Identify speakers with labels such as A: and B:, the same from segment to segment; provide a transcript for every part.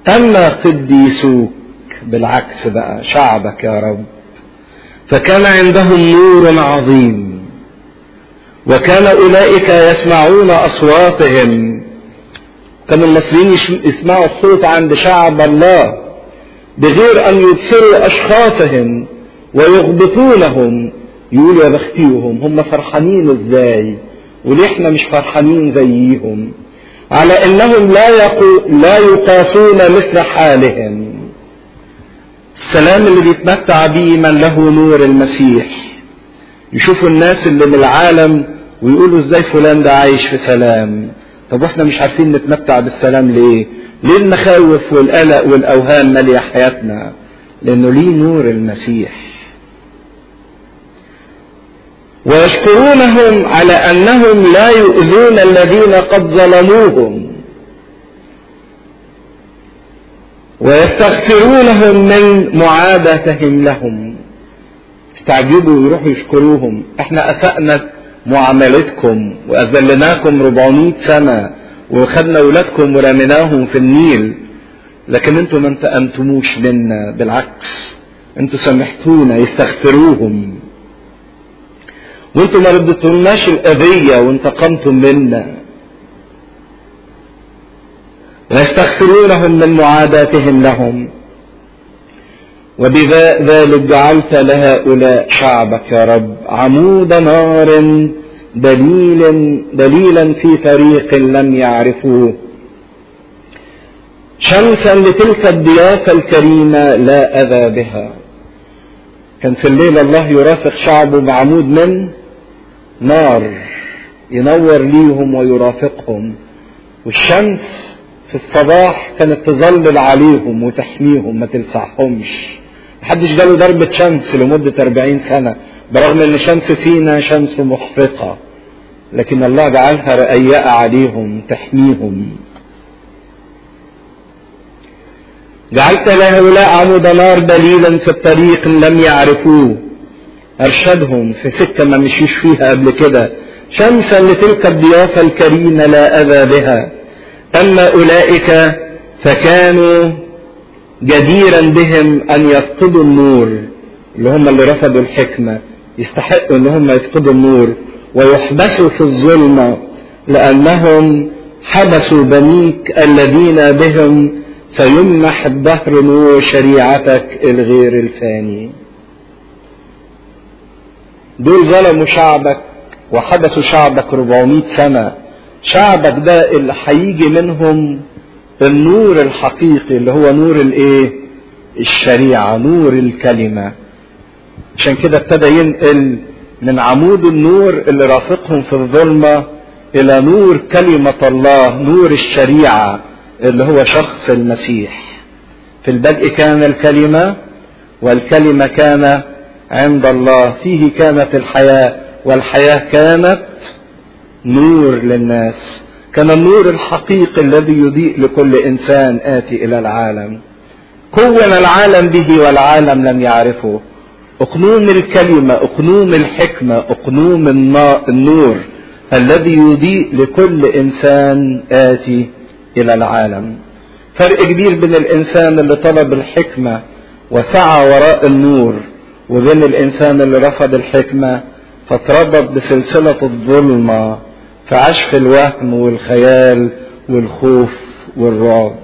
A: أما قديسوك بالعكس بقى شعبك يا رب فكان عندهم نور عظيم وكان أولئك يسمعون أصواتهم كان المصريين يسمعوا الصوت عند شعب الله بغير أن يبصروا أشخاصهم ويغبطونهم يقولوا يا بختيهم هم فرحانين ازاي وليه احنا مش فرحانين زيهم على انهم لا يقو لا يقاسون مثل حالهم السلام اللي بيتمتع به من له نور المسيح يشوفوا الناس اللي من العالم ويقولوا ازاي فلان ده عايش في سلام طب واحنا مش عارفين نتمتع بالسلام ليه ليه المخاوف والقلق والاوهام ماليه حياتنا لانه ليه نور المسيح ويشكرونهم على انهم لا يؤذون الذين قد ظلموهم ويستغفرونهم من معادتهم لهم استعجبوا ويروحوا يشكروهم احنا اسأنا معاملتكم واذلناكم 400 سنة وخدنا اولادكم ورميناهم في النيل لكن انتم ما انتقمتموش منا بالعكس انتوا سامحتونا يستغفروهم وانتوا ما ردتولناش الاذية وانتقمتم منا ويستغفرونهم من معاداتهم لهم وبذلك جعلت لهؤلاء شعبك يا رب عمود نار دليل دليلا في طريق لم يعرفوه شمسا لتلك الضيافة الكريمة لا أذى بها كان في الليل الله يرافق شعبه بعمود من نار ينور ليهم ويرافقهم والشمس في الصباح كانت تظلل عليهم وتحميهم ما تلسعهمش محدش جاله ضربة شمس لمدة 40 سنة برغم ان شمس سينا شمس محرقة لكن الله جعلها رقيقة عليهم تحميهم جعلت لهؤلاء عمود نار دليلا في الطريق لم يعرفوه ارشدهم في سكة ما مشيش فيها قبل كده شمسا لتلك الضيافة الكريمة لا اذى بها اما اولئك فكانوا جديرا بهم ان يفقدوا النور اللي هم اللي رفضوا الحكمة يستحقوا ان هم يفقدوا النور ويحبسوا في الظلمة لانهم حبسوا بنيك الذين بهم سيمنح الدهر نور شريعتك الغير الفاني دول ظلموا شعبك وحبسوا شعبك 400 سنة شعبك ده اللي هيجي منهم النور الحقيقي اللي هو نور الايه الشريعة نور الكلمة عشان كده ابتدى ينقل من عمود النور اللي رافقهم في الظلمة الى نور كلمة الله نور الشريعة اللي هو شخص المسيح في البدء كان الكلمة والكلمة كان عند الله فيه كانت الحياة والحياة كانت نور للناس كان النور الحقيقي الذي يضيء لكل انسان اتي الى العالم كون العالم به والعالم لم يعرفه اقنوم الكلمة اقنوم الحكمة اقنوم النور الذي يضيء لكل انسان اتي الى العالم فرق كبير بين الانسان اللي طلب الحكمة وسعى وراء النور وبين الانسان اللي رفض الحكمة فاتربط بسلسلة الظلمة فعاش في الوهم والخيال والخوف والرعب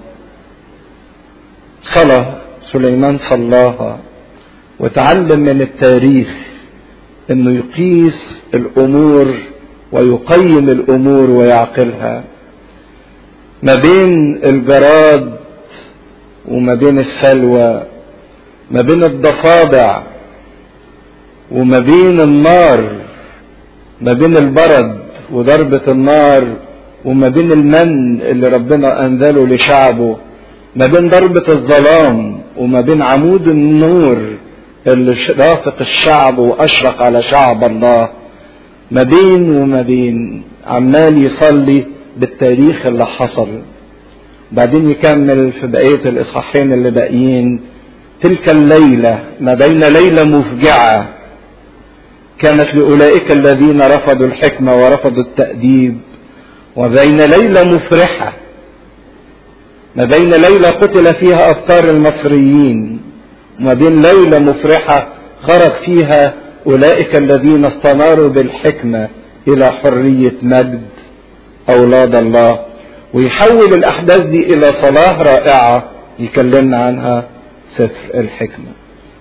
A: صلاة سليمان صلاها وتعلم من التاريخ انه يقيس الامور ويقيم الامور ويعقلها ما بين الجراد وما بين السلوى ما بين الضفادع وما بين النار ما بين البرد وضربة النار وما بين المن اللي ربنا أنزله لشعبه ما بين ضربة الظلام وما بين عمود النور اللي رافق الشعب وأشرق على شعب الله ما بين وما بين عمال يصلي بالتاريخ اللي حصل بعدين يكمل في بقية الإصحاحين اللي باقيين تلك الليلة ما بين ليلة مفجعة كانت لأولئك الذين رفضوا الحكمة ورفضوا التأديب وبين ليلة مفرحة ما بين ليلة قتل فيها أفكار المصريين وما بين ليلة مفرحة خرج فيها أولئك الذين استناروا بالحكمة إلى حرية مجد أولاد الله ويحول الأحداث دي إلى صلاة رائعة يكلمنا عنها سفر الحكمة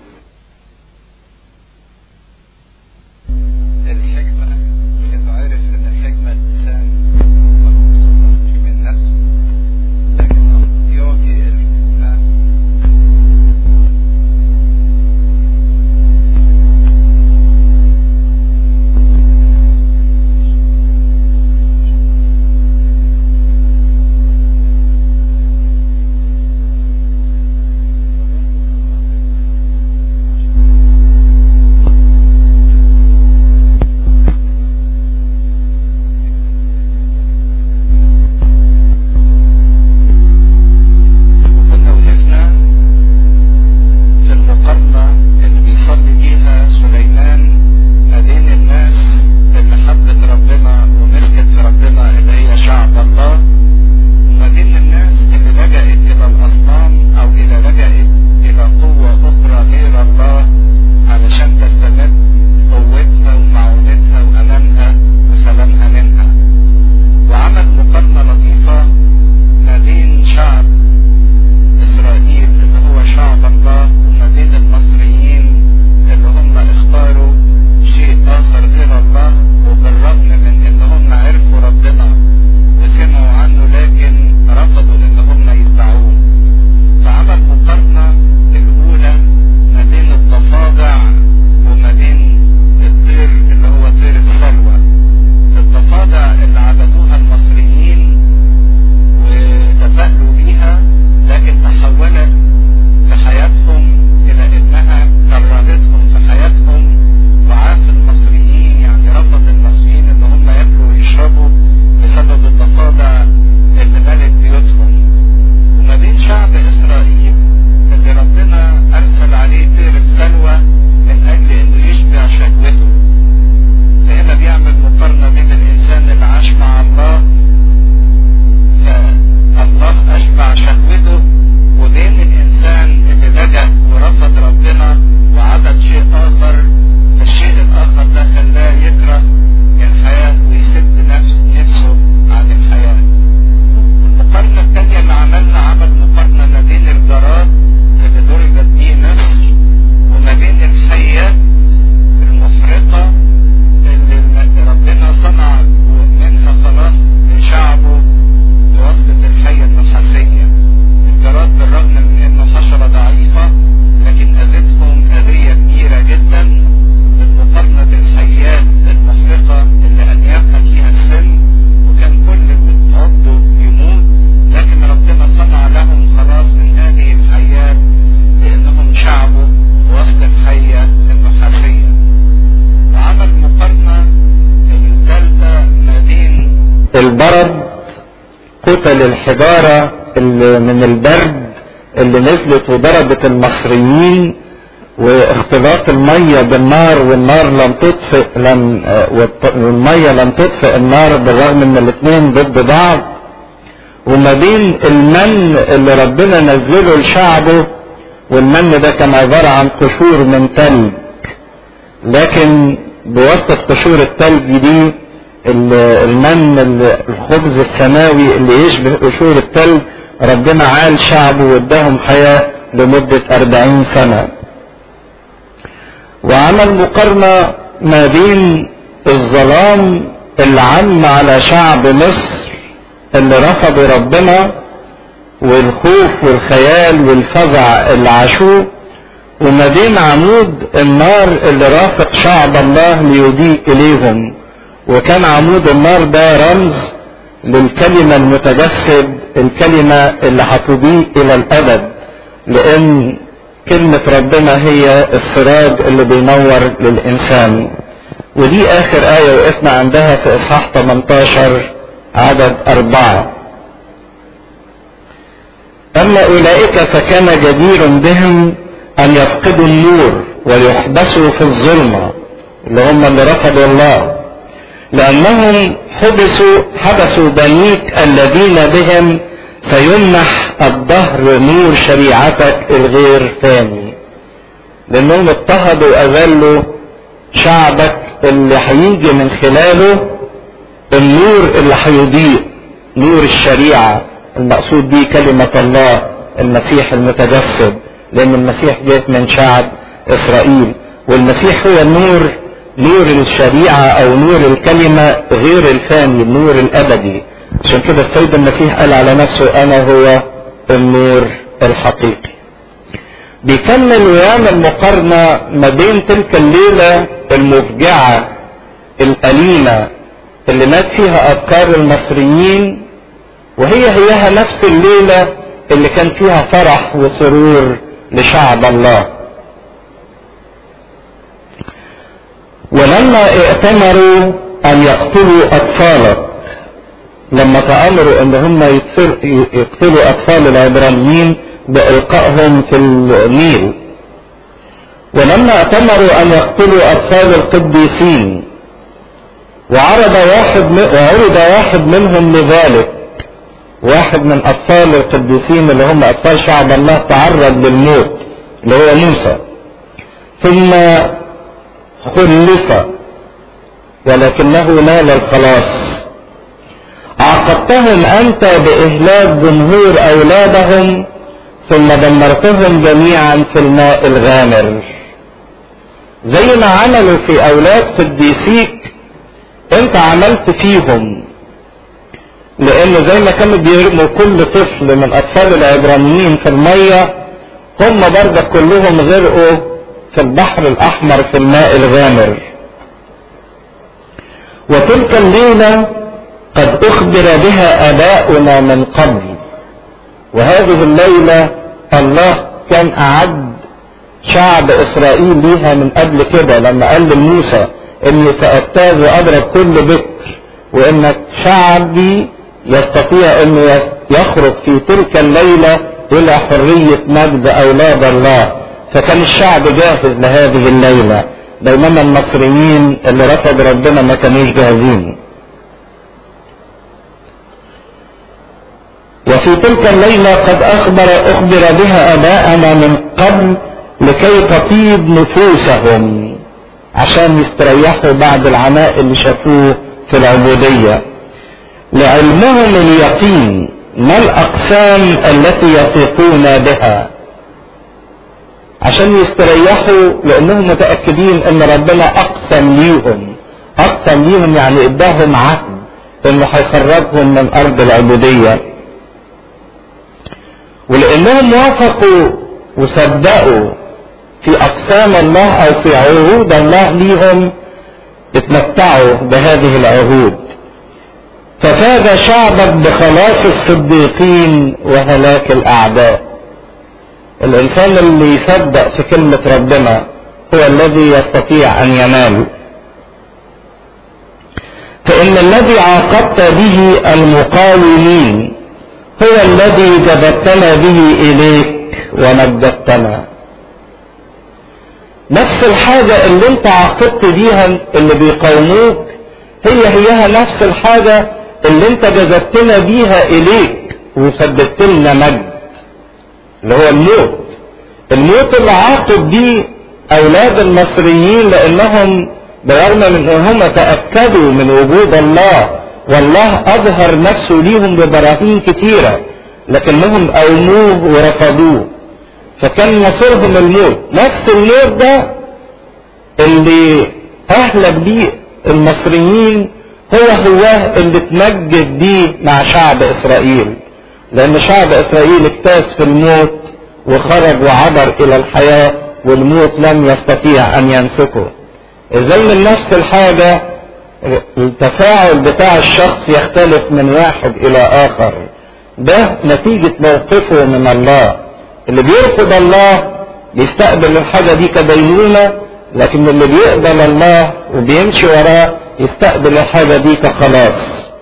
B: الحكمة إنه عرف إن الحكمة الإنسان من نفسه لكن يعطي الحكمة كنا وقفنا في المقارنة اللي بيصلي بيها سليمان ما بين الناس اللي حبت ربنا وملكت في ربنا اللي هي شعب الله وما بين الناس اللي لجأت إلى الأصنام أو إلى لجأت إلى قوة أخرى غير الله علشان تستمد قوتها ومعونتها وأمانها وسلامها منها وعمل مقارنة لطيفة ما بين شعب إسرائيل اللي هو شعب الله وما بين المصريين اللي هم اختاروا شيء آخر غير الله وبالرغم من إن هم عرفوا ربنا وسمعوا عنه لكن رفضوا إن هم يتبعوه فعمل مقارنة الأولى ما بين الضفادع وما بين الطير اللي هو طير السلوى الضفادع اللي عبدوها المصريين وتفاءلوا بيها لكن تحولت في حياتهم إلى إنها كرهتهم في حياتهم وعاف المصريين يعني رفض المصريين إن هم ياكلوا ويشربوا بسبب الضفادع اللي ملت بيوتهم وما بين شعب إسرائيل اللي ربنا أرسل عليه طير السلوى من أجل إنه يشبع شهوته فهنا بيعمل مقارنة بين الإنسان اللي عاش مع الله فالله أشبع شهوته وبين الإنسان اللي لجأ ورفض ربنا وعبد شيء آخر فالشيء الآخر ده خلاه يكره الحياة ويسد نفس نفسه عن الحياة المقارنة الثانية اللي عملنا عمل مقارنة ما بين الجراد اللي ضربت بيه مصر وما بين الحيات المحرقة اللي ربنا صنع منها خلاص لشعبه بواسطة الحية النحاسية الجراد بالرغم من انه حشرة ضعيفة لكن اذتهم اذية كبيرة جدا بالمقارنة بالحيات المحرقة اللي انيابها فيها السن وكان كل اللي تعضه يموت لكن ربنا صنع لهم خلاص من هذه الحيات لانهم شعبه وسط الحية النحاسية وعمل مقارنة الثالثة ما بين
A: البرد قتل الحجارة اللي من البرد اللي نزلت وضربت المصريين واختلاط المية بالنار والنار لم تطفئ لم آه، والط- والمية لم تطفئ النار بالرغم ان الاثنين ضد بعض وما بين المن اللي ربنا نزله لشعبه والمن ده كان عبارة عن قشور من تلج لكن بواسطة قشور التلج دي ال- المن ال- الخبز السماوي اللي يشبه قشور التلج ربنا عال شعبه واداهم حياة لمدة أربعين سنة وعمل مقارنة ما بين الظلام اللي عم على شعب مصر اللي رفضوا ربنا والخوف والخيال والفزع اللي عاشوه وما بين عمود النار اللي رافق شعب الله ليضيء اليهم وكان عمود النار ده رمز للكلمة المتجسد الكلمة اللي هتضيء الى الابد لان كلمة ربنا هي السراج اللي بينور للانسان ودي اخر اية وقفنا عندها في اصحاح 18 عدد اربعة اما اولئك فكان جدير بهم ان يفقدوا النور ويحبسوا في الظلمة اللي هم اللي رفضوا الله لانهم حبسوا حبسوا بنيك الذين بهم سيمنح الدهر نور شريعتك الغير فاني لانهم اضطهدوا واذلوا شعبك اللي هيجي من خلاله النور اللي هيضيء نور الشريعة المقصود به كلمة الله المسيح المتجسد لأن المسيح جاء من شعب إسرائيل والمسيح هو النور نور الشريعة أو نور الكلمة غير الفاني النور الأبدي عشان كده السيد المسيح قال على نفسه أنا هو النور الحقيقي بيكمل ويعمل مقارنة ما بين تلك الليلة المفجعة الأليمة اللي مات فيها أبكار المصريين وهي هيها نفس الليلة اللي كان فيها فرح وسرور لشعب الله ولما ائتمروا أن يقتلوا أطفالك لما تأمروا أن هم يقتلوا أطفال العبرانيين بإلقائهم في النيل ولما أتمروا أن يقتلوا أطفال القديسين وعرض واحد وعرض واحد منهم لذلك واحد من أطفال القديسين اللي هم أطفال شعب الله تعرض للموت اللي هو موسى ثم خلص ولكنه نال الخلاص عاقبتهم أنت بإهلاك جمهور أولادهم ثم دمرتهم جميعا في الماء الغامر زي ما عملوا في أولاد قديسيك انت عملت فيهم لان زي ما كانوا بيرموا كل طفل من اطفال العبرانيين في المية هم برضه كلهم غرقوا في البحر الاحمر في الماء الغامر وتلك الليلة قد اخبر بها اباؤنا من قبل وهذه الليلة الله كان اعد شعب اسرائيل ليها من قبل كده لما قال لموسى اني ساجتاز واضرب كل بكر وانك شعبي يستطيع انه يخرج في تلك الليلة الى حرية مجد اولاد الله فكان الشعب جاهز لهذه الليلة بينما المصريين اللي رفضوا ربنا ما كانوش جاهزين وفي تلك الليلة قد أخبر أخبر بها آباءنا من قبل لكي تطيب نفوسهم عشان يستريحوا بعد العناء اللي شافوه في العبودية لعلمهم اليقين ما الأقسام التي يثقون بها عشان يستريحوا لأنهم متأكدين أن ربنا أقسم ليهم أقسم ليهم يعني إداهم عهد أنه هيخرجهم من أرض العبودية ولأنهم وافقوا وصدقوا في أقسام الله أو في عهود الله ليهم اتمتعوا بهذه العهود ففاز شعبك بخلاص الصديقين وهلاك الأعداء الإنسان اللي يصدق في كلمة ربنا هو الذي يستطيع أن ينال فإن الذي عاقبت به المقاومين هو الذي جبتنا به إليك ومجدتنا نفس الحاجة اللي انت عاقبت بيها اللي بيقاوموك هي هيها نفس الحاجة اللي انت جذبتنا بيها اليك وسببت لنا مجد اللي هو الموت الموت اللي عاقب بيه اولاد المصريين لانهم برغم من انهم تأكدوا من وجود الله والله اظهر نفسه ليهم ببراهين كتيرة لكنهم اوموه ورفضوه فكان مصيرهم الموت نفس الموت ده اللي اهلك بيه المصريين هو هو اللي تمجد بيه مع شعب اسرائيل لان شعب اسرائيل اجتاز في الموت وخرج وعبر الى الحياة والموت لم يستطيع ان يمسكه ازاي من نفس الحاجة التفاعل بتاع الشخص يختلف من واحد الى اخر ده نتيجة موقفه من الله اللي بيرفض الله بيستقبل الحاجة دي كدينونة لكن اللي بيقبل الله وبيمشي وراه يستقبل الحاجة دي كخلاص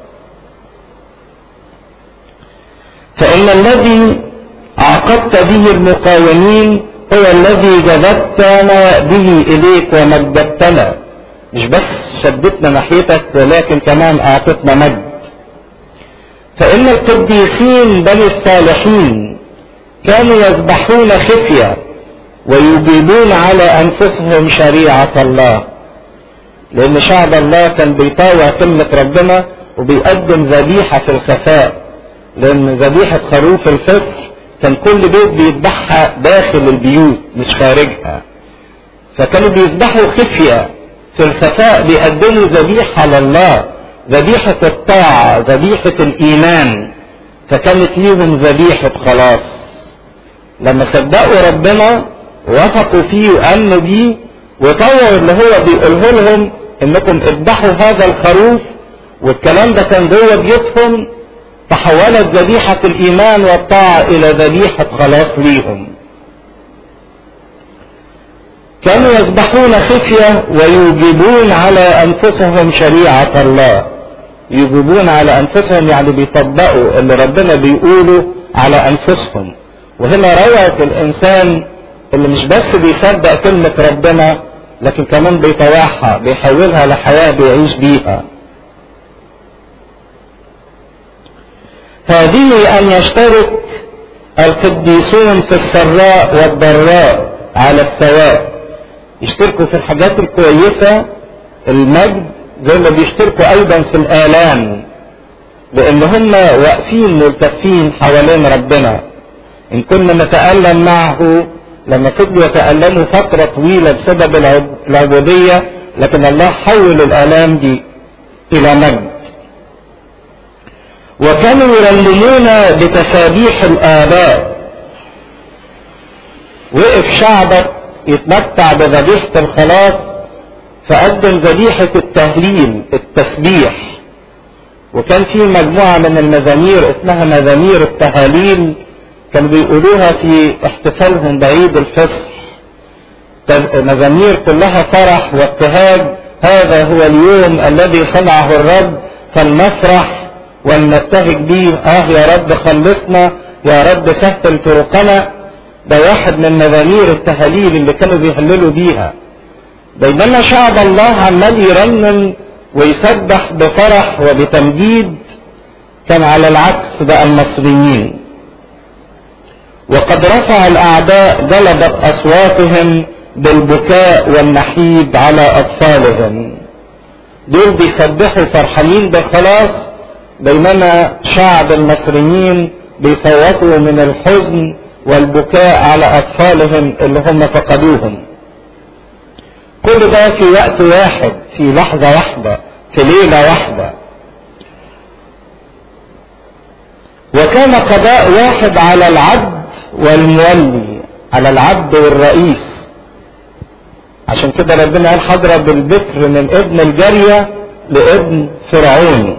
A: فإن الذي عاقبت به المقاومين هو الذي جذبتنا به إليك ومجدتنا مش بس شدتنا ناحيتك ولكن كمان أعطتنا مجد فإن القديسين بني الصالحين كانوا يذبحون خفية ويجيبون على أنفسهم شريعة الله لأن شعب الله كان بيطاوع كلمة ربنا وبيقدم ذبيحة في الخفاء لأن ذبيحة خروف الفصح كان كل بيت بيذبحها داخل البيوت مش خارجها فكانوا بيذبحوا خفية في الخفاء بيقدموا ذبيحة لله ذبيحة الطاعة ذبيحة الإيمان فكانت ليهم ذبيحة خلاص لما صدقوا ربنا وثقوا فيه وآمنوا بيه وطوعوا اللي هو بيقوله لهم انكم اذبحوا هذا الخروف والكلام ده كان جوه بيوتهم تحولت ذبيحة الإيمان والطاعة إلى ذبيحة خلاص ليهم كانوا يذبحون خفية ويوجبون على أنفسهم شريعة الله يوجبون على أنفسهم يعني بيطبقوا اللي ربنا بيقوله على أنفسهم وهنا روعة الإنسان اللي مش بس بيصدق كلمة ربنا لكن كمان بيطوعها بيحولها لحياة بيعيش بيها هذه أن يشترك القديسون في السراء والضراء على السواء يشتركوا في الحاجات الكويسة المجد زي ما بيشتركوا أيضا في الآلام لأن هم واقفين ملتفين حوالين ربنا إن كنا نتألم معه لما فضلوا يتألموا فترة طويلة بسبب العبودية لكن الله حول الآلام دي إلى مجد وكانوا يرنمون بتسابيح الآباء وقف شعبك يتمتع بذبيحة الخلاص فقدم ذبيحة التهليل التسبيح وكان في مجموعة من المزامير اسمها مزامير التهاليل كانوا بيقولوها في احتفالهم بعيد الفصح مزامير كلها فرح وابتهاج هذا هو اليوم الذي صنعه الرب فلنفرح ولنبتهج به اه يا رب خلصنا يا رب سهل طرقنا ده واحد من مزامير التهاليل اللي كانوا بيهللوا بيها بينما شعب الله عمال يرنم ويسبح بفرح وبتمجيد كان على العكس بقى المصريين وقد رفع الاعداء جلبت اصواتهم بالبكاء والنحيب على اطفالهم دول بيسبحوا فرحانين بالخلاص بينما شعب المصريين بيصوتوا من الحزن والبكاء على اطفالهم اللي هم فقدوهم كل ده في وقت واحد في لحظة واحدة في ليلة واحدة وكان قضاء واحد على العبد والمولي على العبد والرئيس عشان كده ربنا قال حضرب البكر من ابن الجارية لابن فرعون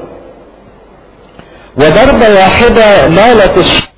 A: وضربة واحدة مالت الش...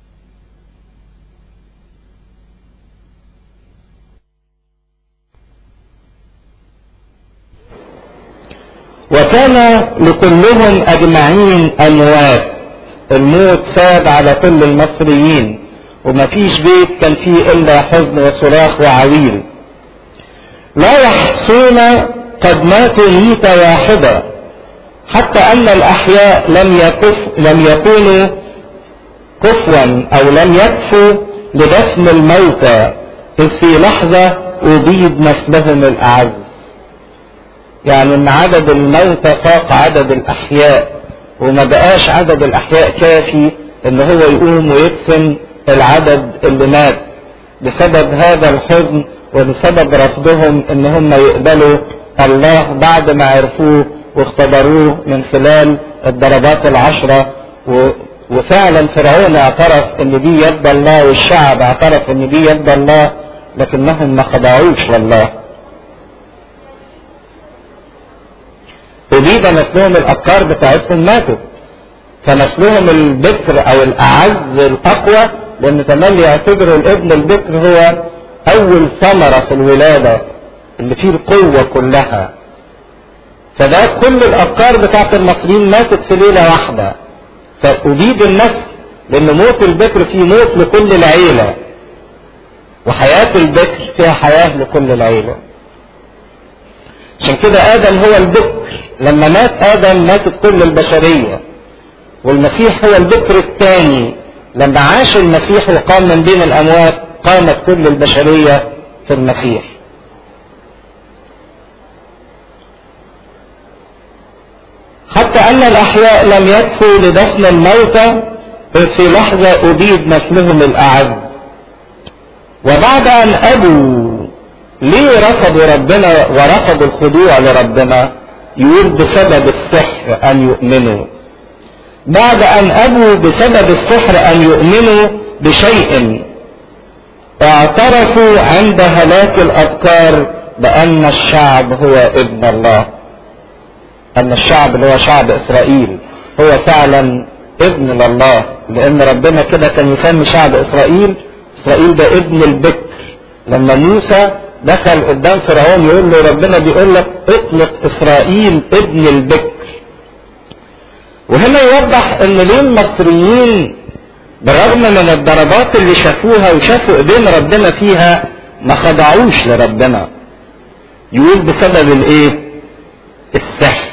A: وكان لكلهم اجمعين اموات الموت ساد على كل المصريين ومفيش بيت كان فيه الا حزن وصراخ وعويل لا يحصون قد ماتوا ميتة واحدة حتى ان الاحياء لم يكف لم يكونوا كفوا او لم يكفوا لدفن الموتى اذ في لحظة ابيد نسلهم الاعز يعني ان عدد الموتى فاق عدد الاحياء وما بقاش عدد الاحياء كافي ان هو يقوم ويدفن العدد اللي مات بسبب هذا الحزن وبسبب رفضهم ان هم يقبلوا الله بعد ما عرفوه واختبروه من خلال الضربات العشرة و... وفعلا فرعون اعترف ان دي يد الله والشعب اعترف ان دي يد الله لكنهم ما خضعوش لله أبيد نسلهم الأبكار بتاعتهم ماتوا فنسلهم البكر أو الأعز الأقوى لأن تملي يعتبروا الابن البكر هو أول ثمرة في الولادة اللي فيه القوة كلها فده كل الأبكار بتاعت المصريين ماتت في ليلة واحدة فأبيد النسل لأن موت البكر فيه موت لكل العيلة وحياة البكر فيها حياة لكل العيلة عشان كده آدم هو البكر لما مات آدم ماتت كل البشرية
C: والمسيح هو البكر الثاني لما عاش المسيح وقام من بين الأموات قامت كل البشرية في المسيح حتى أن الأحياء لم يكفوا لدفن الموتى بل في لحظة أبيد مثلهم الأعز وبعد أن أبوا ليه رفضوا ربنا ورفضوا الخضوع لربنا يقول بسبب السحر أن يؤمنوا بعد أن أبوا بسبب السحر أن يؤمنوا بشيء اعترفوا عند هلاك الأبكار بأن الشعب هو ابن الله أن الشعب اللي هو شعب إسرائيل هو فعلا ابن لله لأن ربنا كده كان يسمي شعب إسرائيل إسرائيل ده ابن البكر لما موسى دخل قدام فرعون يقول له ربنا بيقول لك اطلق إسرائيل ابن البكر وهنا يوضح ان ليه المصريين بالرغم من الضربات اللي شافوها وشافوا ايدين ربنا فيها ما خضعوش لربنا يقول بسبب الايه السحر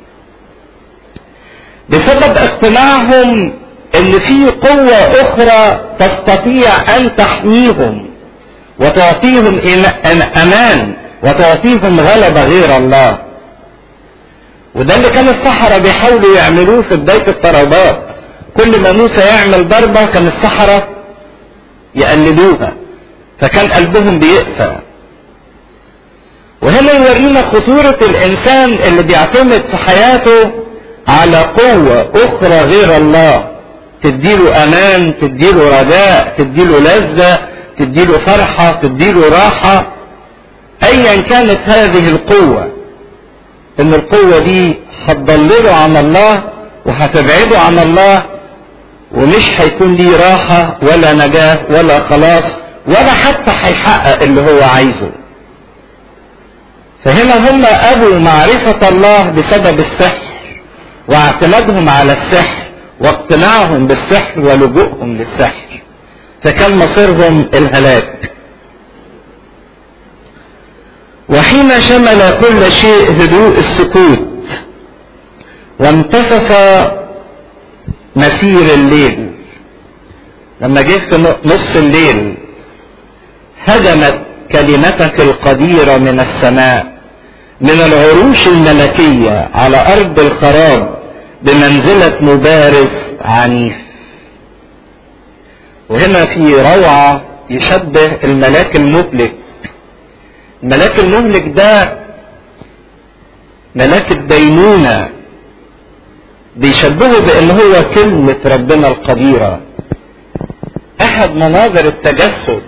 C: بسبب اقتناعهم ان في قوة اخرى تستطيع ان تحميهم وتعطيهم امان وتعطيهم غلبة غير الله وده اللي كان السحرة بيحاولوا يعملوه في بداية الضربات كل ما موسى يعمل ضربة كان السحرة يقلدوها فكان قلبهم بيقسى وهنا يورينا خطورة الإنسان اللي بيعتمد في حياته على قوة أخرى غير الله تديله أمان تديله رجاء تديله لذة تديله فرحة تديله راحة أيا كانت هذه القوة ان القوة دي هتضلله عن الله وهتبعده عن الله ومش هيكون ليه راحة ولا نجاة ولا خلاص ولا حتى هيحقق اللي هو عايزه فهنا هم ابوا معرفة الله بسبب السحر واعتمادهم على السحر واقتناعهم بالسحر ولجوءهم للسحر فكان مصيرهم الهلاك وحين شمل كل شيء هدوء السكوت وانتصف مسير الليل لما جه في نص الليل هجمت كلمتك القديرة من السماء من العروش الملكية على أرض الخراب بمنزلة مبارز عنيف وهنا في روعة يشبه الملاك المهلك الملاك المهلك ده ملاك الدينونة بيشبهه بان هو كلمة ربنا القديرة احد مناظر التجسد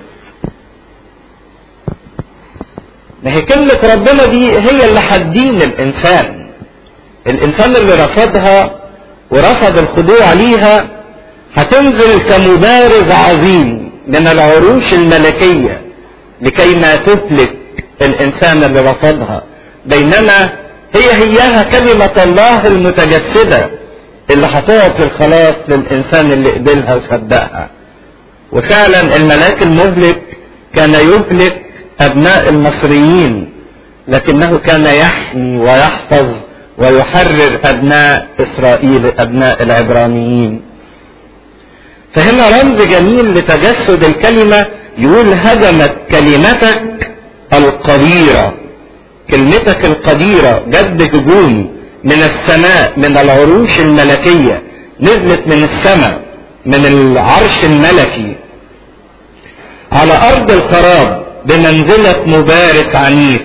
C: ما هي كلمة ربنا دي هي اللي هتدين الانسان الانسان اللي رفضها ورفض الخضوع ليها هتنزل كمبارز عظيم من العروش الملكية لكي ما تهلك الانسان اللي رفضها بينما هي هياها كلمة الله المتجسدة اللي هتعطي الخلاص للانسان اللي قبلها وصدقها وفعلا الملاك المهلك كان يهلك ابناء المصريين لكنه كان يحمي ويحفظ ويحرر ابناء اسرائيل ابناء العبرانيين فهنا رمز جميل لتجسد الكلمة يقول هجمت كلمتك القديرة كلمتك القديرة جد هجوم من السماء من العروش الملكية نزلت من السماء من العرش الملكي على أرض الخراب بمنزلة مبارس عنيف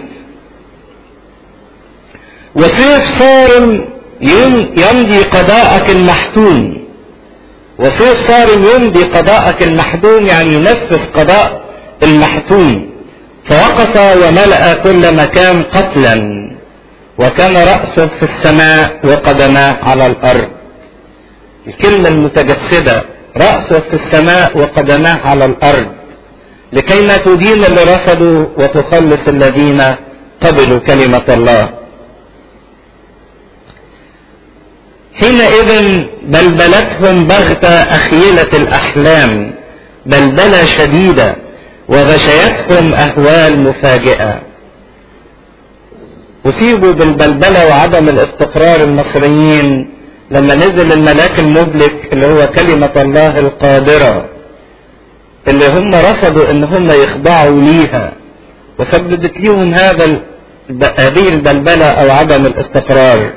C: وسيف صارم يمضي قضاءك المحتوم وسيف صارم يمضي قضاءك المحتوم يعني ينفذ قضاء المحتوم فوقف وملأ كل مكان قتلا وكان رأسه في السماء وقدماه على الأرض الكلمة المتجسدة رأسه في السماء وقدماه على الأرض لكي ما تدين اللي رفضوا وتخلص الذين قبلوا كلمة الله حينئذ بلبلتهم بغتة أخيلة الأحلام بلبلة شديدة وغشيتهم أهوال مفاجئة أصيبوا بالبلبلة وعدم الاستقرار المصريين لما نزل الملاك المهلك اللي هو كلمة الله القادرة اللي هم رفضوا ان هم يخضعوا ليها وسببت ليهم هذا هذه البلبلة او عدم الاستقرار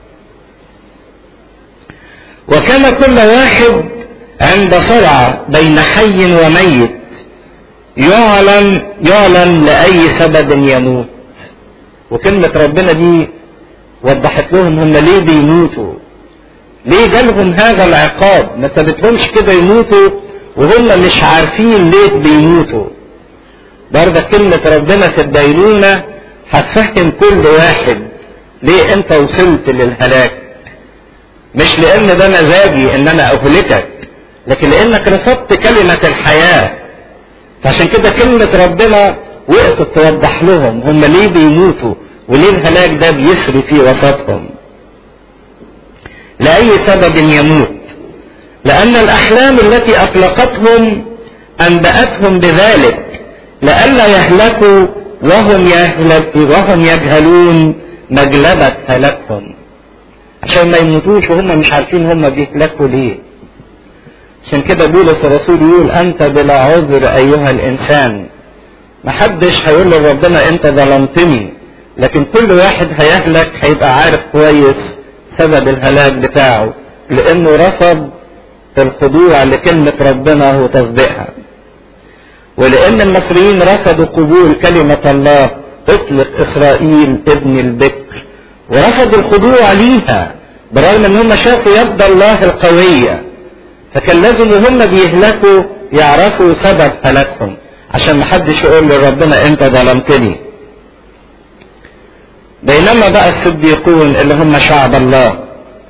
C: وكان كل واحد عند صرع بين حي وميت يعلن يعلن لأي سبب يموت وكلمة ربنا دي وضحت لهم هم ليه بيموتوا ليه جالهم هذا العقاب ما سابتهمش كده يموتوا وهم مش عارفين ليه بيموتوا برضه كلمة ربنا في الدينونة هتفهم كل واحد ليه انت وصلت للهلاك مش لان ده مزاجي ان انا اهلكك لكن لانك رفضت كلمة الحياة فعشان كده كلمة ربنا وقفت توضح لهم هم ليه بيموتوا وليه الهلاك ده بيسري في وسطهم لأي سبب يموت لأن الأحلام التي أطلقتهم أنبأتهم بذلك لئلا يهلكوا وهم يهلك وهم يجهلون مجلبة هلاكهم عشان ما يموتوش وهم مش عارفين هم بيهلكوا ليه عشان كده بولس الرسول يقول أنت بلا عذر أيها الإنسان محدش هيقول لربنا أنت ظلمتني لكن كل واحد هيهلك هيبقى عارف كويس سبب الهلاك بتاعه لأنه رفض الخضوع لكلمة ربنا وتصديقها ولأن المصريين رفضوا قبول كلمة الله اطلق إسرائيل ابن البكر ورفضوا الخضوع ليها برغم ان هم شافوا يد الله القوية فكان لازم وهم بيهلكوا يعرفوا سبب هلاكهم عشان محدش يقول لربنا انت ظلمتني بينما بقى الصديقون اللي هم شعب الله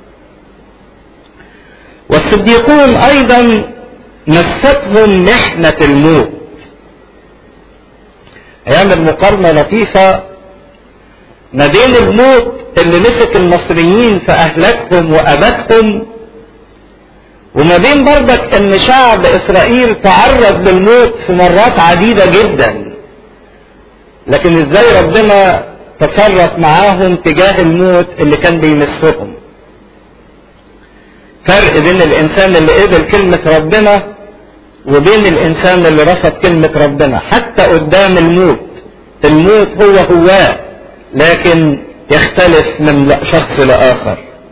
C: والصديقون ايضا مستهم محنة الموت هيعمل مقارنة لطيفة ما بين الموت اللي مسك المصريين في اهلكهم وابدهم وما بين برضك ان شعب اسرائيل تعرض للموت في مرات عديدة جدا لكن ازاي ربنا تصرف معاهم تجاه الموت اللي كان بيمسهم فرق بين الانسان اللي قبل كلمة ربنا وبين الانسان اللي رفض كلمة ربنا حتى قدام الموت الموت هو هواه لكن يختلف من شخص لاخر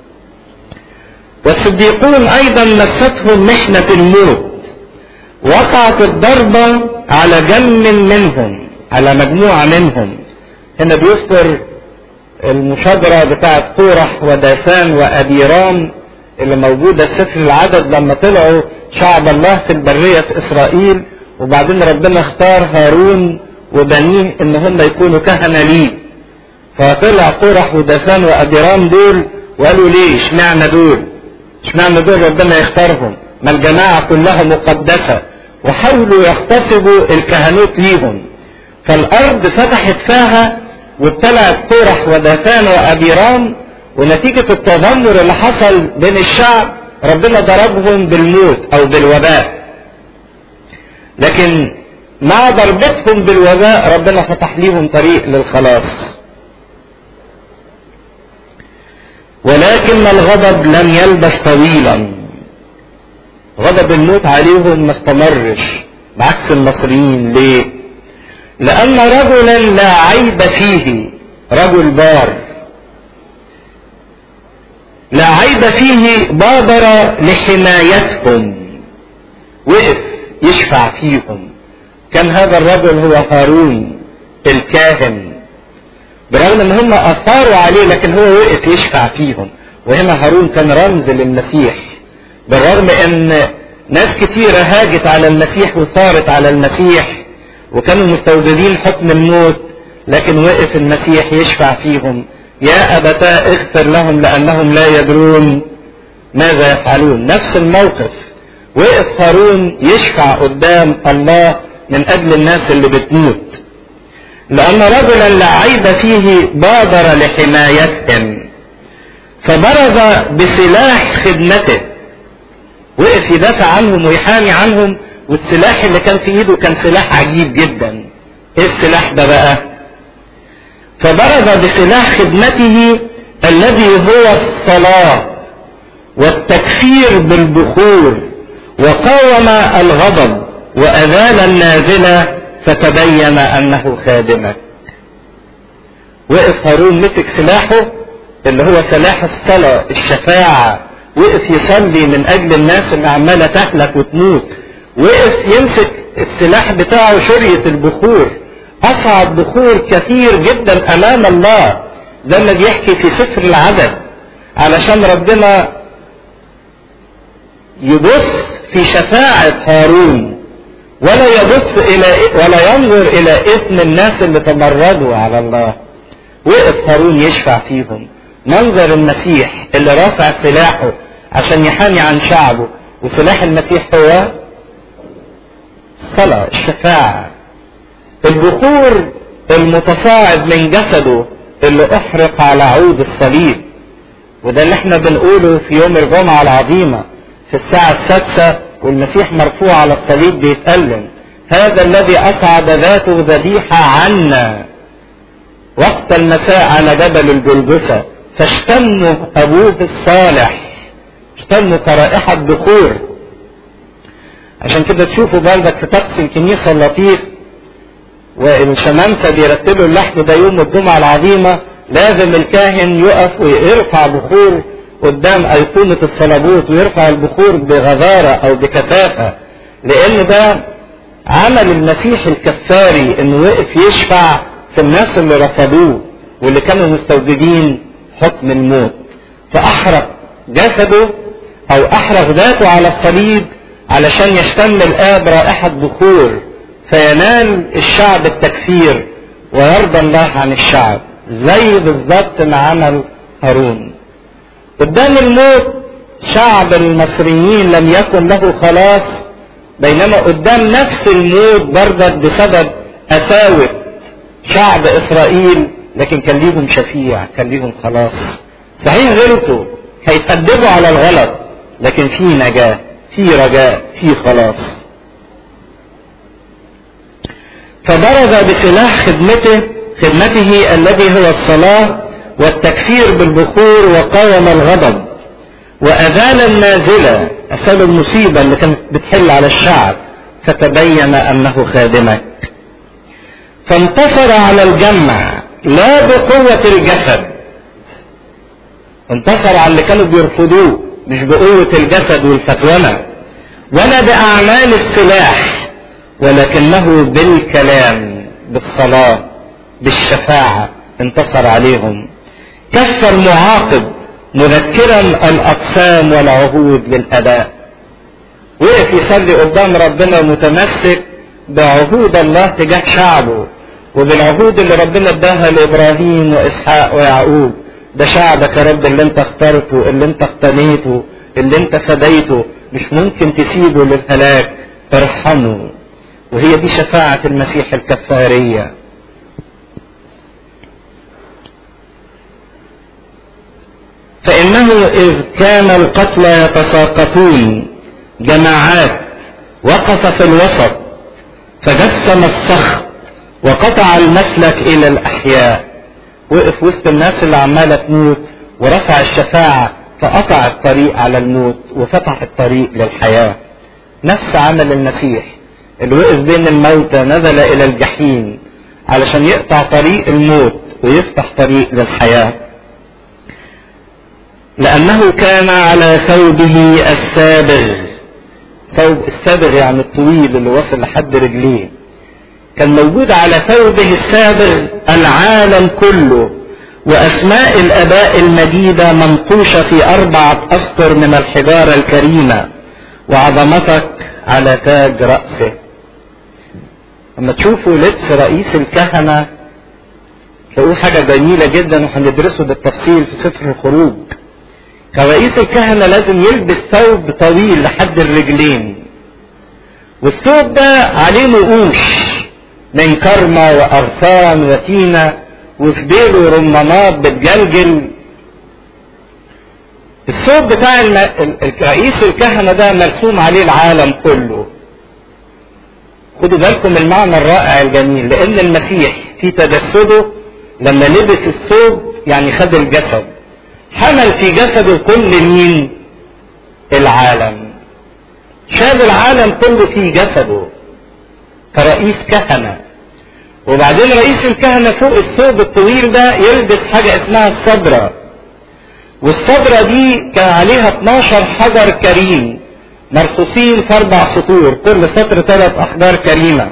C: والصديقون ايضا مستهم محنة الموت وقعت الضربة على جم منهم على مجموعة منهم هنا بيذكر المشاجرة بتاعت قورح وداسان وأبيرام اللي موجودة في سفر العدد لما طلعوا شعب الله في البرية في إسرائيل وبعدين ربنا اختار هارون وبنيه ان هم يكونوا كهنة ليه فطلع قورح وداسان وأبيرام دول وقالوا ليه اشمعنى دول اشمعنى دول ربنا يختارهم ما الجماعة كلها مقدسة وحاولوا يغتصبوا الكهنوت ليهم فالأرض فتحت فيها وابتلعت قرح ودثان وأبيرام ونتيجة التذمر اللي حصل بين الشعب ربنا ضربهم بالموت أو بالوباء لكن مع ضربتهم بالوباء ربنا فتح ليهم طريق للخلاص ولكن الغضب لم يلبس طويلا غضب الموت عليهم ما استمرش بعكس المصريين ليه لأن رجلا لا عيب فيه رجل بار لا عيب فيه بادر لحمايتهم وقف يشفع فيهم كان هذا الرجل هو هارون الكاهن برغم ان هم اثاروا عليه لكن هو وقف يشفع فيهم وهنا هارون كان رمز للمسيح بالرغم ان ناس كتيرة هاجت على المسيح وثارت على المسيح وكانوا مستوجبين حكم الموت لكن وقف المسيح يشفع فيهم يا أبتاء اغفر لهم لأنهم لا يدرون ماذا يفعلون نفس الموقف وقف هارون يشفع قدام الله من أجل الناس اللي بتموت لأن رجلا لا عيب فيه بادر لحمايتهم فبرز بسلاح خدمته وقف يدافع عنهم ويحامي عنهم والسلاح اللي كان في ايده كان سلاح عجيب جدا ايه السلاح ده بقى فبرز بسلاح خدمته الذي هو الصلاة والتكفير بالبخور وقاوم الغضب وأذال النازلة فتبين أنه خادمك وقف هارون مسك سلاحه اللي هو سلاح الصلاة الشفاعة وقف يصلي من أجل الناس اللي عمالة تهلك وتموت وقف يمسك السلاح بتاعه شرية البخور أصعد بخور كثير جدا أمام الله ده اللي بيحكي في سفر العدد علشان ربنا يبص في شفاعة هارون ولا يبص إلى ولا ينظر إلى إثم الناس اللي تمردوا على الله وقف هارون يشفع فيهم منظر المسيح اللي رافع سلاحه عشان يحامي عن شعبه وسلاح المسيح هو الصلاة الشفاعة البخور المتصاعد من جسده اللي احرق على عود الصليب وده اللي احنا بنقوله في يوم الجمعة العظيمة في الساعة السادسة والمسيح مرفوع على الصليب بيتألم هذا الذي أصعد ذاته ذبيحة عنا وقت المساء على جبل الجلجسة فاشتموا أبوه الصالح اشتموا كرائحة بخور عشان كده تشوفوا بردك في طقس الكنيسة اللطيف والشمامسة بيرتبوا اللحم ده يوم الجمعة العظيمة لازم الكاهن يقف ويرفع بخور قدام أيقونة الصليبوت ويرفع البخور بغزارة أو بكثافة لأن ده عمل المسيح الكفاري إنه وقف يشفع في الناس اللي رفضوه واللي كانوا مستوجبين حكم الموت فأحرق جسده أو أحرق ذاته على الصليب علشان يشتم الآب رائحة بخور فينال الشعب التكفير ويرضى الله عن الشعب زي بالظبط ما عمل هارون قدام الموت شعب المصريين لم يكن له خلاص بينما قدام نفس الموت بردك بسبب قساوة شعب إسرائيل لكن كان ليهم شفيع كان ليهم خلاص صحيح غلطوا هيتأدبوا على الغلط لكن في نجاة في رجاء في خلاص فضرب بسلاح خدمته خدمته الذي هو الصلاة والتكفير بالبخور وقاوم الغضب وأزال النازلة أزال المصيبة اللي كانت بتحل على الشعب فتبين أنه خادمك فانتصر على الجمع لا بقوة الجسد انتصر على اللي كانوا بيرفضوه مش بقوة الجسد والفتونة ولا بأعمال السلاح ولكنه بالكلام بالصلاة بالشفاعة انتصر عليهم كف المعاقب مذكرا الأقسام والعهود للأداء وقف يصلي قدام ربنا متمسك بعهود الله تجاه شعبه وبالعهود اللي ربنا اداها لابراهيم واسحاق ويعقوب ده شعبك يا رب اللي انت اخترته اللي انت اقتنيته اللي انت فديته مش ممكن تسيبه للهلاك ارحمه وهي دي شفاعة المسيح الكفارية فإنه إذ كان القتلى يتساقطون جماعات وقف في الوسط فجسم السخط وقطع المسلك إلى الأحياء وقف وسط الناس اللي عمالة تموت ورفع الشفاعة فقطع الطريق على الموت وفتح الطريق للحياة نفس عمل المسيح اللي وقف بين الموتى نزل إلى الجحيم علشان يقطع طريق الموت ويفتح طريق للحياة لأنه كان على ثوبه السابغ ثوب السابغ يعني الطويل اللي وصل لحد رجليه كان موجود على ثوبه السابغ العالم كله وأسماء الآباء المجيدة منقوشة في أربعة أسطر من الحجارة الكريمة وعظمتك على تاج رأسه لما تشوفوا لبس رئيس الكهنة تلاقوه حاجة جميلة جدا وهندرسه بالتفصيل في سفر الخروج كرئيس الكهنة لازم يلبس ثوب طويل لحد الرجلين والثوب ده عليه نقوش من كرمة وأغصان وتينة وفي ديله رمانات بتجلجل الثوب بتاع الم... رئيس الكهنة ده مرسوم عليه العالم كله خدوا بالكم المعنى الرائع الجميل لأن المسيح في تجسده لما لبس الثوب يعني خد الجسد حمل في جسده كل مين العالم شال العالم كله في جسده كرئيس كهنة وبعدين رئيس الكهنة فوق الثوب الطويل ده يلبس حاجة اسمها الصدرة والصدرة دي كان عليها 12 حجر كريم مرصوصين في اربع سطور كل سطر ثلاث احجار كريمة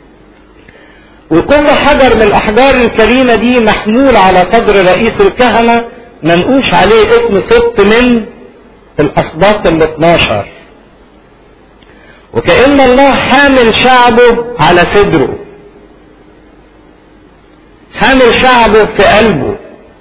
C: وكل حجر من الاحجار الكريمة دي محمول على صدر رئيس الكهنة منقوش عليه اسم سبط من الاسباط ال 12 وكأن الله حامل شعبه على صدره حامل شعبه في قلبه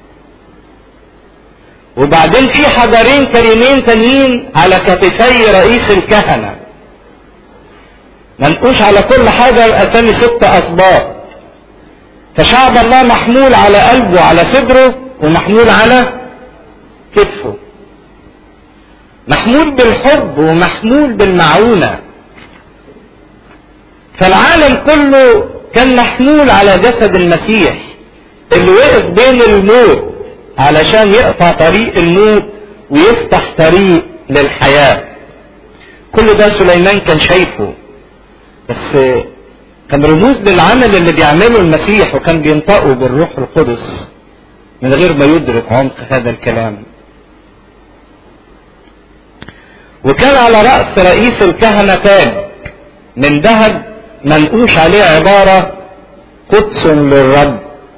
C: وبعدين في حجرين كريمين تانيين على كتفي رئيس الكهنة منقوش على كل حجر اسامي ست اسباط فشعب الله محمول على قلبه على صدره ومحمول على كتفه محمول بالحب ومحمول بالمعونة فالعالم كله كان محمول على جسد المسيح اللي وقف بين الموت علشان يقطع طريق الموت ويفتح طريق للحياة كل ده سليمان كان شايفه بس كان رموز للعمل اللي بيعمله المسيح وكان بينطقه بالروح القدس من غير ما يدرك عمق هذا الكلام وكان على رأس رئيس الكهنة تاج من ذهب منقوش عليه عبارة قدس للرب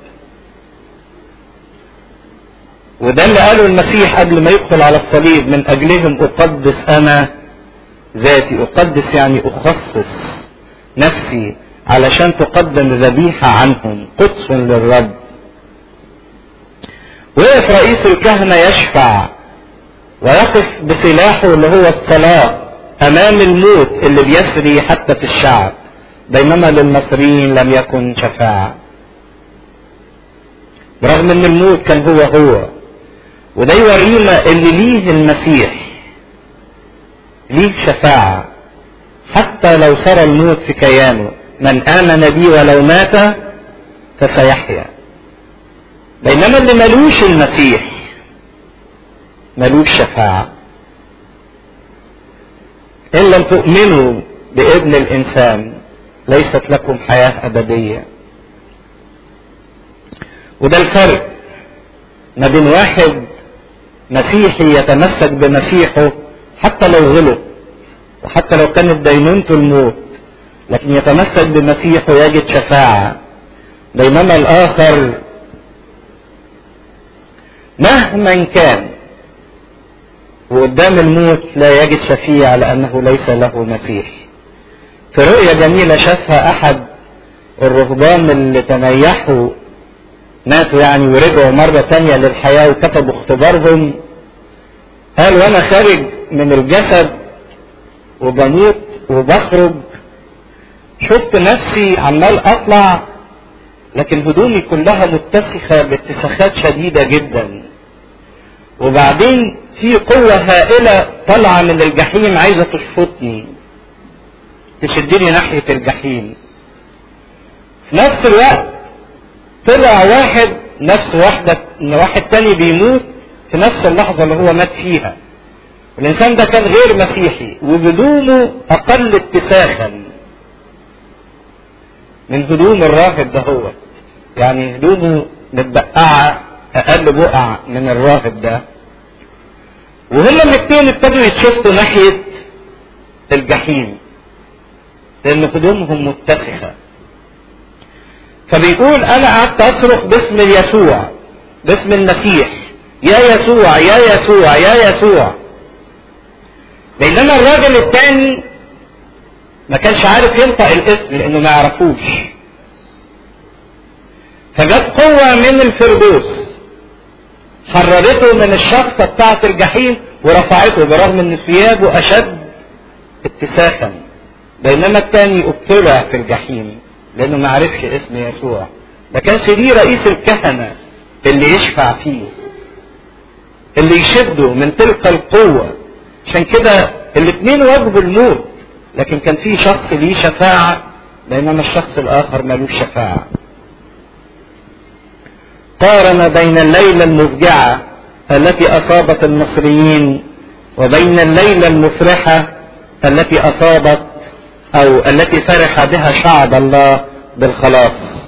C: وده اللي قاله المسيح قبل ما يدخل على الصليب من أجلهم أقدس أنا ذاتي أقدس يعني أخصص نفسي علشان تقدم ذبيحة عنهم قدس للرب وقف رئيس الكهنة يشفع ويقف بسلاحه اللي هو الصلاة أمام الموت اللي بيسري حتى في الشعب بينما للمصريين لم يكن شفاعة برغم ان الموت كان هو هو وده يورينا اللي ليه المسيح ليه شفاعة حتى لو سرى الموت في كيانه من آمن بي ولو مات فسيحيا بينما اللي ملوش المسيح ملوش شفاعة إن لم تؤمنوا بابن الإنسان ليست لكم حياة أبدية وده الفرق ما بين واحد مسيحي يتمسك بمسيحه حتى لو غلط وحتى لو كانت دينونته الموت لكن يتمسك بمسيحه يجد شفاعة بينما الآخر مهما كان وقدام الموت لا يجد شفيع لأنه ليس له مسيح في رؤية جميلة شافها أحد الرهبان اللي تنيحوا ماتوا يعني ورجعوا مرة تانية للحياة وكتبوا اختبارهم قال وأنا خارج من الجسد وبموت وبخرج شفت نفسي عمال أطلع لكن هدومي كلها متسخة باتساخات شديدة جدا وبعدين في قوة هائلة طالعة من الجحيم عايزة تشفطني تشدني ناحية الجحيم في نفس الوقت طلع واحد نفس واحدة ان واحد تاني بيموت في نفس اللحظة اللي هو مات فيها الانسان ده كان غير مسيحي وهدومه اقل اتساخا من هدوم الراهب ده هو يعني هدومه متبقعة اقل بقع من الراهب ده وهما الاثنين ابتدوا يتشفتوا ناحية الجحيم لان هدومهم متسخة فبيقول انا قعدت اصرخ باسم يسوع باسم المسيح يا يسوع يا يسوع يا يسوع بينما الراجل الثاني ما كانش عارف ينطق الاسم لانه ما يعرفوش فجت قوة من الفردوس حررته من الشفطة بتاعة الجحيم ورفعته برغم ان ثيابه اشد اتساخا بينما الثاني ابتلع في الجحيم لانه ما عرفش اسم يسوع ما كانش ليه رئيس الكهنة اللي يشفع فيه اللي يشده من تلك القوة عشان كده الاثنين واجهوا الموت لكن كان في شخص ليه شفاعة بينما الشخص الاخر ملوش شفاعة قارن بين الليلة المفجعة التي اصابت المصريين وبين الليلة المفرحة التي أصابت أو التي فرح بها شعب الله بالخلاص